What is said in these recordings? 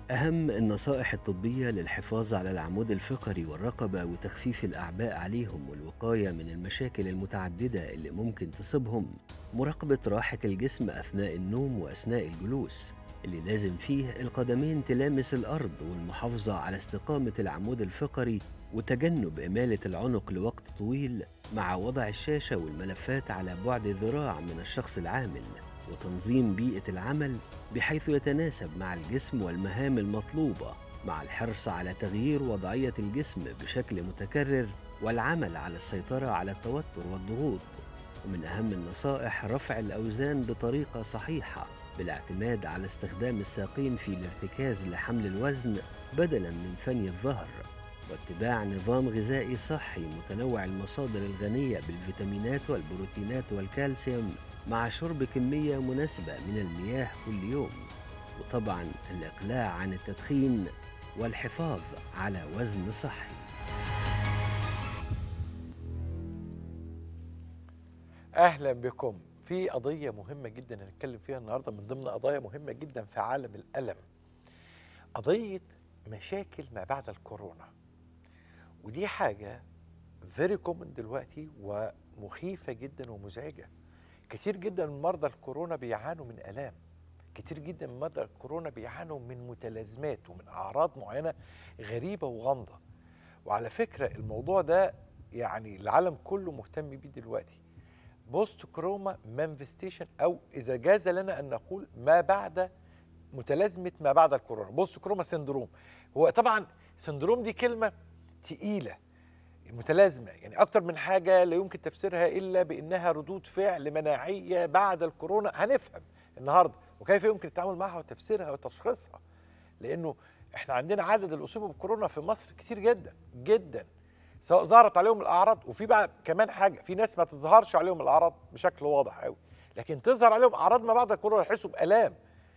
أهم النصائح الطبية للحفاظ على العمود الفقري والرقبة وتخفيف الأعباء عليهم والوقاية من المشاكل المتعددة اللي ممكن تصيبهم مراقبة راحة الجسم أثناء النوم وأثناء الجلوس اللي لازم فيه القدمين تلامس الأرض والمحافظة على استقامة العمود الفقري وتجنب إمالة العنق لوقت طويل مع وضع الشاشة والملفات على بعد ذراع من الشخص العامل وتنظيم بيئة العمل بحيث يتناسب مع الجسم والمهام المطلوبة مع الحرص على تغيير وضعية الجسم بشكل متكرر والعمل على السيطرة على التوتر والضغوط ومن أهم النصائح رفع الأوزان بطريقة صحيحة بالاعتماد على استخدام الساقين في الارتكاز لحمل الوزن بدلاً من ثني الظهر واتباع نظام غذائي صحي متنوع المصادر الغنية بالفيتامينات والبروتينات والكالسيوم مع شرب كمية مناسبة من المياه كل يوم وطبعا الإقلاع عن التدخين والحفاظ على وزن صحي اهلا بكم في قضيه مهمه جدا هنتكلم فيها النهارده من ضمن قضايا مهمه جدا في عالم الالم قضيه مشاكل ما بعد الكورونا ودي حاجه فيري كومن دلوقتي ومخيفه جدا ومزعجه كتير جدا من مرضى الكورونا بيعانوا من الام كتير جدا من مرضى الكورونا بيعانوا من متلازمات ومن اعراض معينه غريبه وغامضه وعلى فكره الموضوع ده يعني العالم كله مهتم بيه دلوقتي بوست كروما مانفستيشن او اذا جاز لنا ان نقول ما بعد متلازمه ما بعد الكورونا بوست كروما سندروم هو طبعا سندروم دي كلمه تقيله متلازمه يعني اكتر من حاجه لا يمكن تفسيرها الا بانها ردود فعل مناعيه بعد الكورونا هنفهم النهارده وكيف يمكن التعامل معها وتفسيرها وتشخيصها لانه احنا عندنا عدد اللي اصيبوا بالكورونا في مصر كتير جدا جدا سواء ظهرت عليهم الاعراض وفي بقى كمان حاجه في ناس ما تظهرش عليهم الاعراض بشكل واضح قوي لكن تظهر عليهم اعراض ما بعد الكورونا يحسوا بالام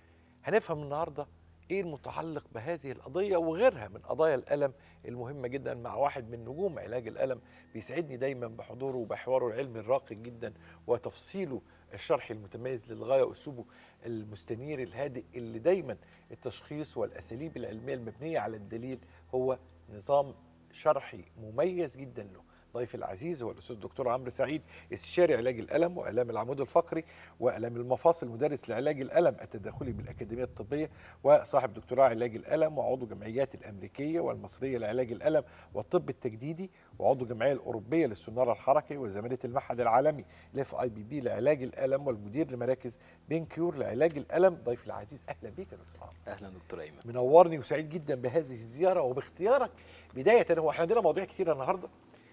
هنفهم النهارده ايه المتعلق بهذه القضيه وغيرها من قضايا الالم المهمه جدا مع واحد من نجوم علاج الالم بيسعدني دايما بحضوره وبحواره العلمي الراقي جدا وتفصيله الشرحي المتميز للغايه واسلوبه المستنير الهادئ اللي دايما التشخيص والاساليب العلميه المبنيه على الدليل هو نظام شرحي مميز جدا له ضيفي العزيز هو الاستاذ الدكتور عمرو سعيد استشاري علاج الالم والام العمود الفقري والام المفاصل مدرس لعلاج الالم التداخلي بالاكاديميه الطبيه وصاحب دكتوراه علاج الالم وعضو جمعيات الامريكيه والمصريه لعلاج الالم والطب التجديدي وعضو الجمعيه الاوروبيه للسونار الحركي وزميله المعهد العالمي لاف اي بي بي لعلاج الالم والمدير لمراكز بين كيور لعلاج الالم ضيفي العزيز اهلا بيك يا دكتور عمرو اهلا دكتور ايمن منورني وسعيد جدا بهذه الزياره وباختيارك بدايه هو احنا عندنا مواضيع كتيره النهارده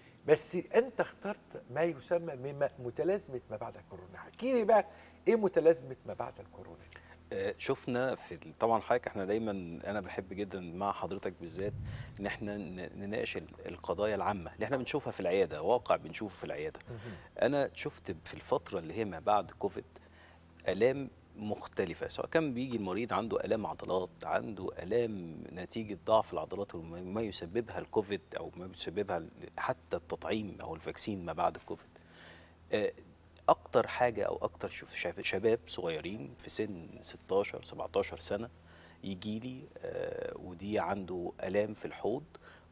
بس انت اخترت ما يسمى بما متلازمه ما بعد الكورونا احكي لي بقى ايه متلازمه ما بعد الكورونا آه، شفنا في ال- طبعا حضرتك احنا دايما انا بحب جدا مع حضرتك بالذات ان احنا ن- نناقش ال- القضايا العامه اللي احنا بنشوفها في العياده واقع بنشوفه في العياده انا شفت في الفتره اللي هي ما بعد كوفيد الام مختلفه سواء كان بيجي المريض عنده الام عضلات عنده الام نتيجه ضعف العضلات وما يسببها الكوفيد او ما يسببها ال- حتى التطعيم او الفاكسين ما بعد الكوفيد آه، اكتر حاجه او اكتر شوف شاب- شباب صغيرين في سن 16 17 سنه يجي لي آه، ودي عنده الام في الحوض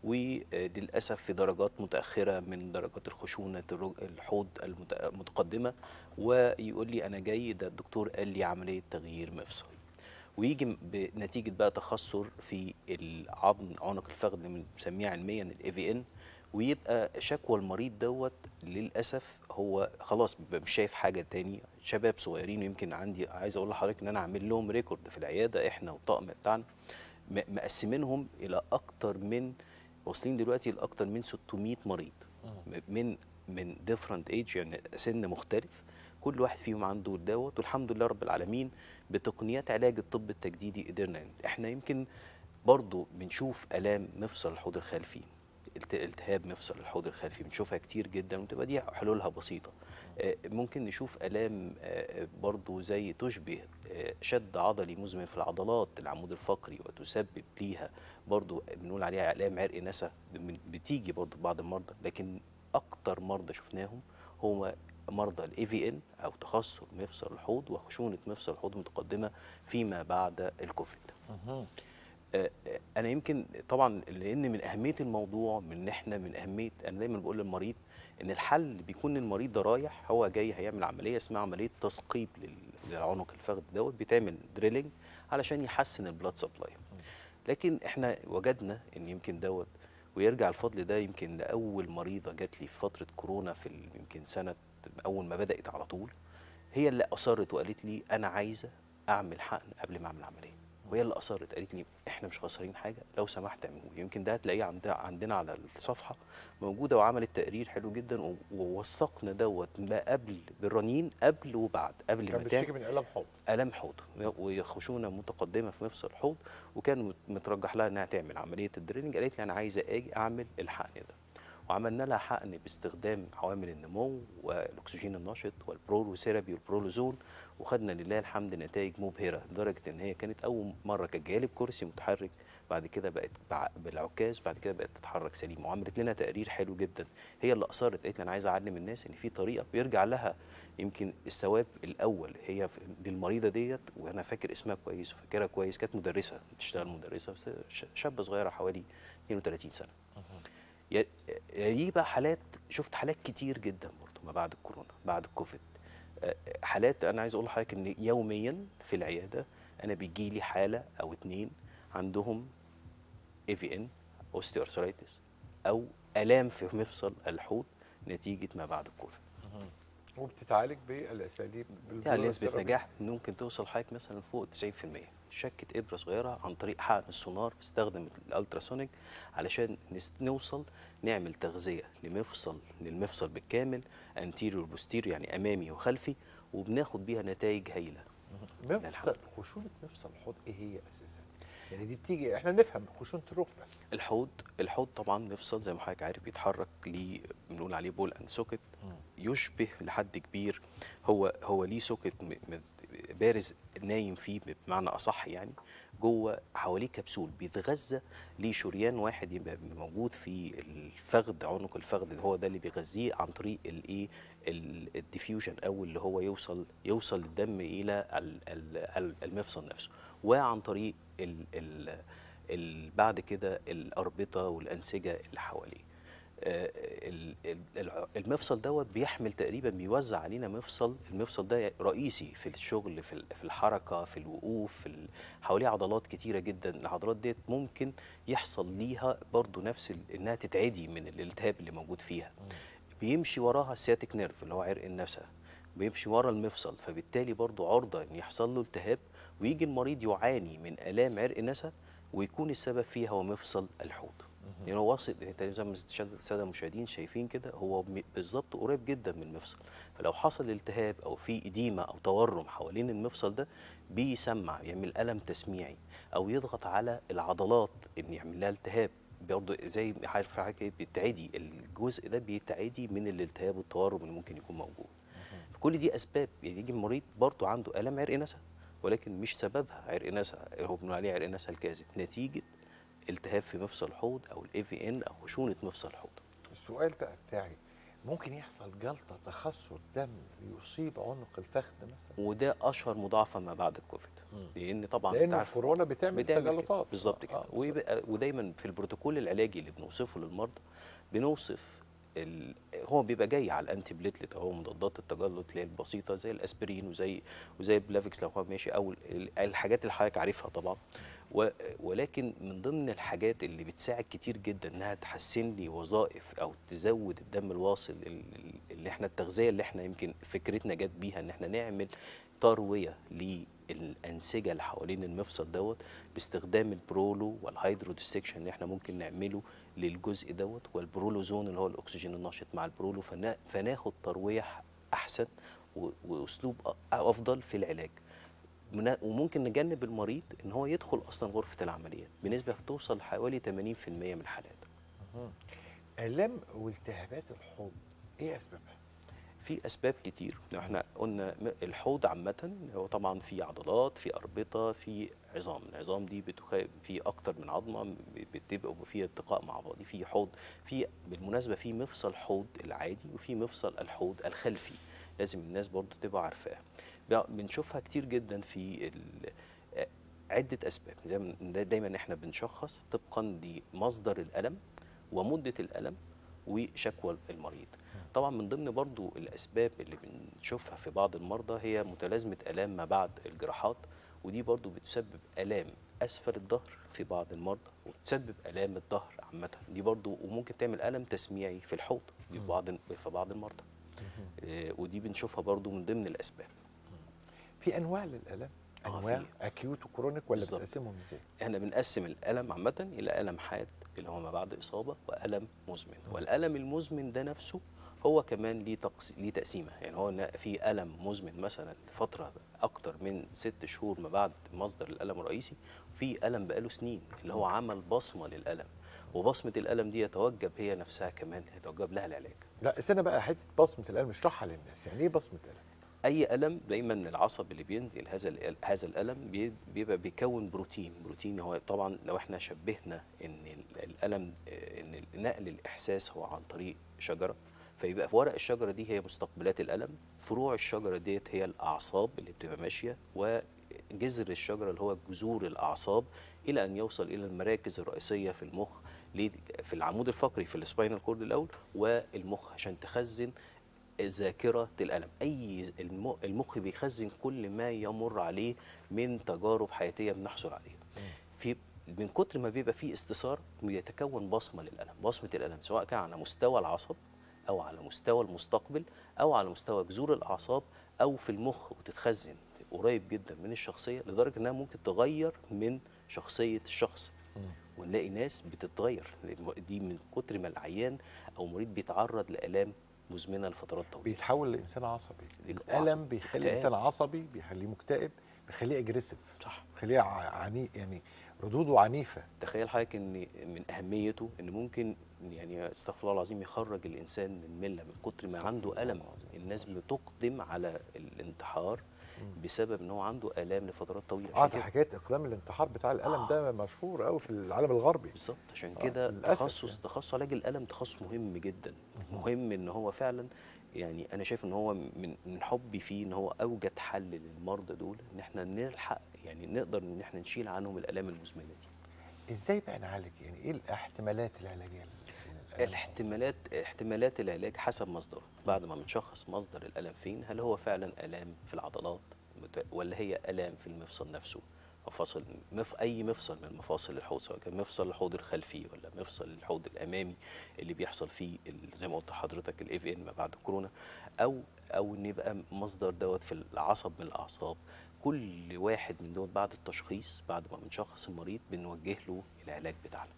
وللاسف في درجات متاخره من درجات الخشونه الرج- الحوض المت- المتقدمه ويقول لي انا جاي ده الدكتور قال لي عمليه تغيير مفصل ويجي م- بنتيجه بقى تخثر في العظم عنق الفخذ اللي بنسميه علميا الاي في ان ويبقى شكوى المريض دوت للاسف هو خلاص بيبقى مش شايف حاجه تاني شباب صغيرين ويمكن عندي عايز اقول لحضرتك ان انا عامل لهم ريكورد في العياده احنا والطاقم بتاعنا م- مقسمينهم الى اكتر من واصلين دلوقتي لاكتر من 600 مريض م- من من ديفرنت ايج يعني سن مختلف كل واحد فيهم عنده دوت والحمد لله رب العالمين بتقنيات علاج الطب التجديدي قدرنا ن- احنا يمكن برضو بنشوف الام مفصل الحوض الخلفي الت- التهاب مفصل الحوض الخلفي بنشوفها كتير جدا وتبقى دي حلولها بسيطه آه، ممكن نشوف الام آه، برضو زي تشبه آه، شد عضلي مزمن في العضلات العمود الفقري وتسبب ليها برضو بنقول عليها الام عرق نسا بن- بتيجي برضو في بعض المرضى لكن اكتر مرضى شفناهم هو مرضى الاي في ان او تخثر مفصل الحوض وخشونه مفصل الحوض متقدمه فيما بعد الكوفيد آه، آه، انا يمكن طبعا لان من اهميه الموضوع من ان احنا من اهميه انا دايما بقول للمريض ان الحل بيكون المريض ده رايح هو جاي هيعمل عمليه اسمها عمليه تثقيب لل- للعنق الفخذ دوت بيتعمل دريلنج علشان يحسن البلاد سبلاي لكن احنا وجدنا ان يمكن دوت ويرجع الفضل ده يمكن لاول مريضه جات لي في فتره كورونا في ال- يمكن سنه اول ما بدات على طول هي اللي اصرت وقالت لي انا عايزه اعمل حقن قبل ما اعمل عمليه وهي اللي اصرت قالت لي احنا مش خسرين حاجه لو سمحت اعمله لي. يمكن ده هتلاقيه عند عندنا على الصفحه موجوده وعملت تقرير حلو جدا و- ووثقنا دوت ما قبل بالرنين قبل وبعد قبل كان ما بتشتكي تعمل من الم حوض الام حوض وخشونه متقدمه في مفصل الحوض وكان مت- مترجح لها انها تعمل عمليه الدريننج قالت لي انا عايزه اجي اعمل الحقن ده وعملنا لها حقن باستخدام عوامل النمو والاكسجين النشط والبرولوثيرابي والبرولوزون وخدنا لله الحمد نتائج مبهره لدرجه ان هي كانت اول مره كانت جايه لي بكرسي متحرك بعد كده بقت بع- بالعكاز بعد كده بقت تتحرك سليم وعملت لنا تقرير حلو جدا هي اللي اصرت قالت لي انا عايزه اعلم الناس ان في طريقه بيرجع لها يمكن الثواب الاول هي في- للمريضه ديت وانا فاكر اسمها كويس وفاكرها كويس كانت مدرسه بتشتغل مدرسه بس ش- شابه صغيره حوالي 32 سنه يا- يا بقى حالات شفت حالات كتير جدا برضو ما بعد الكورونا بعد الكوفيد آه، حالات انا عايز اقول لحضرتك ان يوميا في العياده انا بيجي لي حاله او اتنين عندهم اي في ان اوستيوارثرايتس او الام في مفصل الحوض نتيجه ما بعد الكوفيد وبتتعالج بالاساليب يعني نسبة نجاح ممكن توصل حضرتك مثلا فوق 90% شكة إبرة صغيرة عن طريق حقن السونار بستخدم الألتراسونيك علشان نس- نوصل نعمل تغذية لمفصل للمفصل بالكامل انتيريور بوستيريور يعني أمامي وخلفي وبناخد بيها نتائج هايلة مفصل الحمد خشونه مفصل الحوض ايه هي اساسا؟ يعني دي بتيجي احنا نفهم خشونه الركبه الحوض الحوض طبعا مفصل زي ما حضرتك عارف بيتحرك ليه بنقول عليه بول اند سوكت يشبه لحد كبير هو هو ليه سوكت م- م- بارز نايم فيه بمعنى اصح يعني جوه حواليه كبسول بيتغذى ليه شريان واحد يبقى موجود في الفخذ عنق الفخذ اللي هو ده اللي بيغذيه عن طريق الايه الديفيوجن او اللي هو يوصل يوصل الدم الى ال- ال- ال- المفصل نفسه وعن طريق ال ال ال بعد كده الاربطه والانسجه اللي حواليه آه، ال- ال- الع- المفصل دوت بيحمل تقريبا بيوزع علينا مفصل المفصل ده رئيسي في الشغل في ال- في الحركه في الوقوف في ال- حواليه عضلات كتيره جدا العضلات ديت ممكن يحصل ليها برضو نفس ال- انها تتعدي من الالتهاب اللي موجود فيها بيمشي وراها السياتيك نيرف اللي هو عرق النفسه بيمشي ورا المفصل فبالتالي برضو عرضه ان يحصل له التهاب ويجي المريض يعاني من الام عرق نسا ويكون السبب فيها هو مفصل الحوض يعني هو واصل انت زي ما الشد- الساده المشاهدين شايفين كده هو م- بالظبط قريب جدا من المفصل فلو حصل التهاب او في اديمه او تورم حوالين المفصل ده بيسمع يعمل الم تسميعي او يضغط على العضلات ان يعمل لها التهاب برضه زي ما عارف حضرتك إيه، بيتعدي الجزء ده بيتعدي من الالتهاب والتورم اللي ممكن يكون موجود فكل دي اسباب يعني يجي المريض برضه عنده الام عرق نسا ولكن مش سببها عرق نسا هو بنقول عليه عرق نسا الكاذب نتيجه التهاب في مفصل الحوض او الاي في ان او خشونه مفصل الحوض السؤال بقى بتاعي ممكن يحصل جلطه تخثر دم يصيب عنق الفخذ مثلا وده اشهر مضاعفه ما بعد الكوفيد لان طبعا لان أنت عارف الكورونا بتعمل, بتعمل كده. تجلطات بالظبط كده آه، بالظبط. ويبقى ودايما في البروتوكول العلاجي اللي بنوصفه للمرضى بنوصف ال... هو بيبقى جاي على الانتي بليتلت او مضادات التجلط اللي هي البسيطه زي الاسبرين وزي وزي البلافيكس لو هو ماشي او ال- الحاجات اللي حضرتك عارفها طبعا و... ولكن من ضمن الحاجات اللي بتساعد كتير جدا انها تحسن لي وظائف او تزود الدم الواصل ال- ال- اللي احنا التغذيه اللي احنا يمكن فكرتنا جت بيها ان احنا نعمل ترويه للانسجه اللي حوالين المفصل دوت باستخدام البرولو والهيدرو ديسكشن اللي احنا ممكن نعمله للجزء دوت والبرولوزون اللي هو الاكسجين النشط مع البرولو فنا فناخد ترويه احسن و- واسلوب أ- افضل في العلاج منا- وممكن نجنب المريض ان هو يدخل اصلا غرفه العمليات بنسبه بتوصل حوالي 80% من الحالات الام والتهابات الحوض ايه اسبابها؟ في اسباب كتير احنا قلنا م- الحوض عامه هو طبعا في عضلات في اربطه في عظام العظام دي بتخ... في اكتر من عظمه ب- بتبقى فيها التقاء مع بعض في حوض في بالمناسبه في مفصل حوض العادي وفي مفصل الحوض الخلفي لازم الناس برضو تبقى عارفاها ب- بنشوفها كتير جدا في ال... لعده اسباب زي ما دا- دايما احنا بنشخص طبقا لمصدر الالم ومده الالم وشكوى المريض طبعا من ضمن برضو الاسباب اللي بنشوفها في بعض المرضى هي متلازمه الام ما بعد الجراحات ودي برضو بتسبب الام اسفل الظهر في بعض المرضى وتسبب الام الظهر عامه دي برضو وممكن تعمل الم تسميعي في الحوض دي في بعض في بعض المرضى آه، ودي بنشوفها برضو من ضمن الاسباب في انواع للالم آه، انواع في. اكيوت وكرونيك ولا بالظبط. بتقسمهم ازاي احنا بنقسم الالم عامه الى الم حاد اللي هو ما بعد اصابه والم مزمن والالم المزمن ده نفسه هو كمان ليه تقس... ليه تقسيمه يعني هو إن في الم مزمن مثلا لفتره اكتر من ست شهور ما بعد مصدر الالم الرئيسي في الم بقاله سنين اللي هو عمل بصمه للالم وبصمه الالم دي يتوجب هي نفسها كمان يتوجب لها العلاج لا استنى بقى حته بصمه الالم اشرحها للناس يعني ايه بصمه الالم اي الم دايما العصب اللي بينزل هذا ال- هذا الالم بي- بيبقى بيكون بروتين بروتين هو طبعا لو احنا شبهنا ان ال- الالم آه، ان نقل الاحساس هو عن طريق شجره فيبقى في ورق الشجره دي هي مستقبلات الالم فروع الشجره ديت هي الاعصاب اللي بتبقى ماشيه وجذر الشجره اللي هو جذور الاعصاب الى ان يوصل الى المراكز الرئيسيه في المخ ليه- في العمود الفقري في السباينال كورد الاول والمخ عشان تخزن ذاكرة الألم أي الم- المخ بيخزن كل ما يمر عليه من تجارب حياتية بنحصل عليها في من كتر ما بيبقى فيه استثار بيتكون بصمة للألم بصمة الألم سواء كان على مستوى العصب أو على مستوى المستقبل أو على مستوى جذور الأعصاب أو في المخ وتتخزن قريب جدا من الشخصية لدرجة إنها ممكن تغير من شخصية الشخص ونلاقي ناس بتتغير دي من كتر ما العيان أو مريض بيتعرض لآلام مزمنة لفترات طويلة بيتحول لانسان عصبي بيبقى الالم عصبي. بيخلي اكتئاب. الانسان عصبي بيخليه مكتئب بيخليه اجريسيف صح بيخليه ع- عني يعني ردوده عنيفه تخيل حضرتك ان من اهميته ان ممكن يعني استغفر الله العظيم يخرج الانسان من مله من كتر ما عنده الم الناس بتقدم على الانتحار بسبب ان هو عنده الام لفترات طويله اه عشان في كده حكايه اقلام الانتحار بتاع الالم ده مشهور قوي في العالم الغربي بالظبط عشان آه، كده للأسف تخصص يعني. تخصص علاج الالم تخصص مهم جدا مهم ان هو فعلا يعني انا شايف ان هو من من حبي فيه ان هو اوجد حل للمرضى دول ان احنا نلحق يعني نقدر ان احنا نشيل عنهم الالام المزمنه دي ازاي بقى نعالج يعني ايه الاحتمالات العلاجيه للألم؟ الاحتمالات احتمالات العلاج حسب مصدره بعد ما بنشخص مصدر الالم فين هل هو فعلا الام في العضلات مت- ولا هي الام في المفصل نفسه مفاصل مف اي مفصل من مفاصل الحوض سواء كان مفصل الحوض الخلفي ولا مفصل الحوض الامامي اللي بيحصل فيه ال- زي ما قلت لحضرتك الاف ان ما بعد الكورونا او او ان يبقى مصدر دوت في العصب من الاعصاب كل واحد من دول بعد التشخيص بعد ما بنشخص المريض بنوجه له العلاج بتاعنا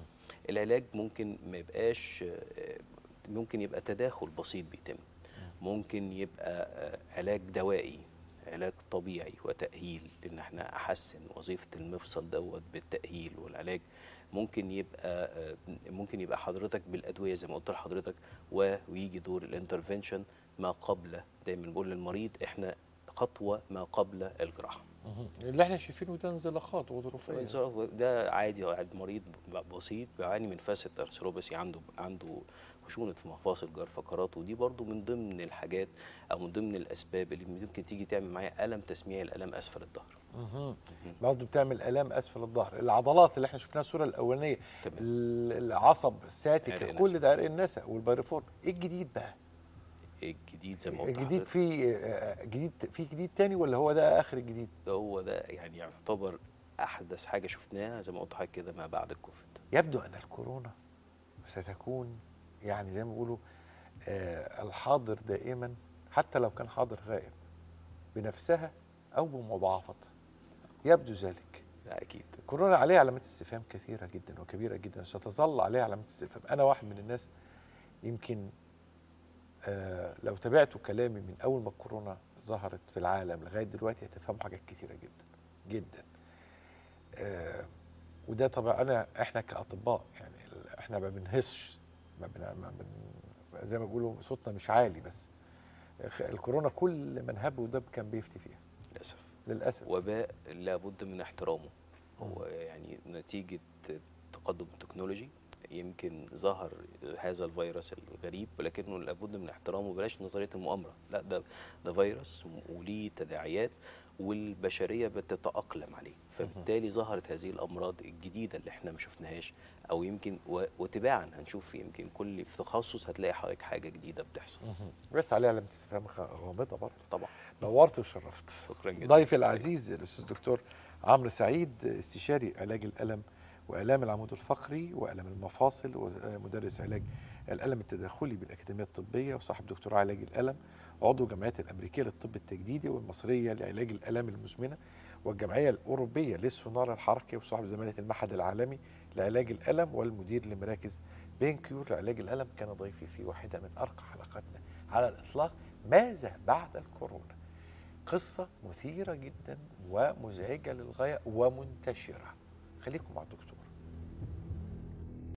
العلاج ممكن ما يبقاش آه، ممكن يبقى تداخل بسيط بيتم ممكن يبقى آه، علاج دوائي علاج طبيعي وتأهيل لأن احنا أحسن وظيفة المفصل دوت بالتأهيل والعلاج ممكن يبقى آه، ممكن يبقى حضرتك بالأدوية زي ما قلت لحضرتك و- ويجي دور الانترفنشن ما قبل دايما بقول للمريض احنا خطوة ما قبل الجراحة اللي احنا شايفينه ده انزلاقات غضروفيه الانزلاق ده عادي قاعد مريض ب- بسيط بيعاني من فاسد ارثروباسي عنده عنده خشونه في مفاصل جار فقرات ودي برضو من ضمن الحاجات او من ضمن الاسباب اللي ممكن تيجي تعمل معايا الم تسميعي الالم اسفل الظهر برضه بتعمل الام اسفل الظهر العضلات اللي احنا شفناها الصوره الاولانيه تمام. ال- العصب عرق الساتيكا النسا. كل ده عرق النسا والبايرفورم ايه الجديد بقى الجديد زي ما قلت الجديد لحضرتك في آه، جديد في جديد تاني ولا هو ده اخر الجديد هو ده يعني يعتبر احدث حاجه شفناها زي ما قلت لحضرتك كده ما بعد الكوفيد يبدو ان الكورونا ستكون يعني زي ما بيقولوا آه، الحاضر دائما حتى لو كان حاضر غائب بنفسها او بمضاعفتها يبدو ذلك لا اكيد كورونا عليها علامات استفهام كثيرة جدا وكبيرة جدا ستظل عليها علامات استفهام أنا واحد من الناس يمكن آه لو تابعتوا كلامي من أول ما الكورونا ظهرت في العالم لغاية دلوقتي هتفهموا حاجات كثيرة جدا جدا آه وده طبعا أنا إحنا كأطباء يعني ال- إحنا ما بنهسش ما بن ما بن زي ما بيقولوا صوتنا مش عالي بس خ- الكورونا كل من هب ودب كان بيفتي فيها للاسف للأسف وباء لابد من احترامه هو يعني نتيجة تقدم التكنولوجي يمكن ظهر هذا الفيروس الغريب ولكنه لابد من احترامه بلاش نظرية المؤامرة لا ده ده فيروس وليه تداعيات والبشريه بتتاقلم عليه فبالتالي ظهرت هذه الامراض الجديده اللي احنا ما شفناهاش او يمكن و- وتباعا هنشوف يمكن كل في تخصص هتلاقي حضرتك حاجه جديده بتحصل بس عليها علامه استفهام خ- غامضه برضه طبعا نورت وشرفت شكرا جزيلا ضيفي العزيز الاستاذ الدكتور عمرو سعيد استشاري علاج الالم والام العمود الفقري والام المفاصل ومدرس علاج الالم التداخلي بالاكاديميه الطبيه وصاحب دكتوراه علاج الالم عضو الجمعيه الامريكيه للطب التجديدي والمصريه لعلاج الالام المزمنه والجمعيه الاوروبيه للسونار الحركي وصاحب زماله المعهد العالمي لعلاج الالم والمدير لمراكز بينكيور لعلاج الالم كان ضيفي في واحده من ارقى حلقاتنا على الاطلاق ماذا بعد الكورونا قصة مثيرة جدا ومزعجة للغاية ومنتشرة خليكم مع الدكتور